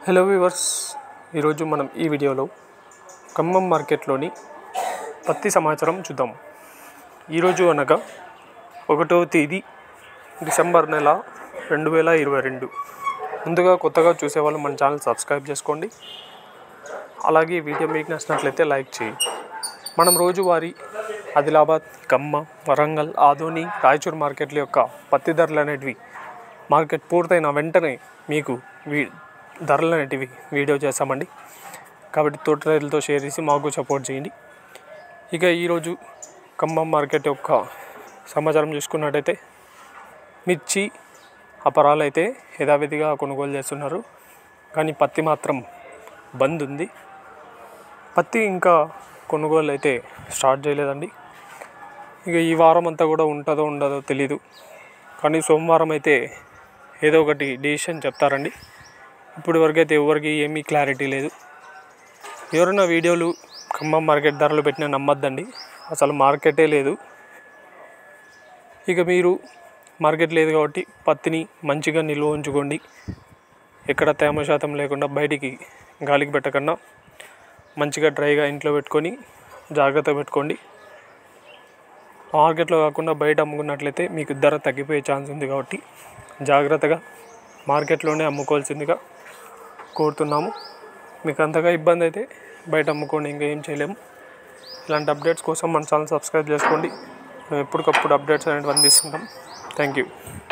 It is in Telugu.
హలో వ్యూవర్స్ ఈరోజు మనం ఈ వీడియోలో ఖమ్మం మార్కెట్లోని పత్తి సమాచారం చూద్దాం ఈరోజు అనగా ఒకటవ తేదీ డిసెంబర్ నెల రెండు వేల ఇరవై రెండు ముందుగా కొత్తగా చూసేవాళ్ళు మన ఛానల్ సబ్స్క్రైబ్ చేసుకోండి అలాగే ఈ వీడియో మీకు నచ్చినట్లయితే లైక్ చేయండి మనం రోజువారీ ఆదిలాబాద్ ఖమ్మ వరంగల్ ఆదోని రాయచూర్ మార్కెట్ల యొక్క పత్తి ధరలు అనేటివి మార్కెట్ పూర్తయిన వెంటనే మీకు వీ ధరలు అనేటివి వీడియో చేస్తామండి కాబట్టి తోట రైతులతో షేర్ చేసి మాకు సపోర్ట్ చేయండి ఇక ఈరోజు ఖమ్మం మార్కెట్ యొక్క సమాచారం చూసుకున్నట్టయితే మిర్చి అపరాలు అయితే యథావిధిగా కొనుగోలు చేస్తున్నారు కానీ పత్తి మాత్రం బంద్ ఉంది పత్తి ఇంకా కొనుగోలు అయితే స్టార్ట్ చేయలేదండి ఇక ఈ వారం అంతా కూడా ఉంటుందో ఉండదో తెలీదు కానీ సోమవారం అయితే ఏదో ఒకటి డిసిషన్ చెప్తారండి ఇప్పుడు వరకు అయితే ఎవరికి ఏమీ క్లారిటీ లేదు ఎవరైనా వీడియోలు ఖమ్మం మార్కెట్ ధరలు పెట్టినా నమ్మద్దండి అసలు మార్కెటే లేదు ఇక మీరు మార్కెట్ లేదు కాబట్టి పత్తిని మంచిగా నిల్వ ఉంచుకోండి ఎక్కడ తేమ శాతం లేకుండా బయటికి గాలికి పెట్టకుండా మంచిగా డ్రైగా ఇంట్లో పెట్టుకొని జాగ్రత్త పెట్టుకోండి మార్కెట్లో కాకుండా బయట అమ్ముకున్నట్లయితే మీకు ధర తగ్గిపోయే ఛాన్స్ ఉంది కాబట్టి జాగ్రత్తగా మార్కెట్లోనే అమ్ముకోవాల్సిందిగా కోరుతున్నాము మీకు అంతగా ఇబ్బంది అయితే బయట అమ్ముకోండి ఇంకా ఏం చేయలేము ఇలాంటి అప్డేట్స్ కోసం మన ఛానల్ సబ్స్క్రైబ్ చేసుకోండి మేము ఎప్పటికప్పుడు అప్డేట్స్ అనేవి అందిస్తుంటాం థ్యాంక్ యూ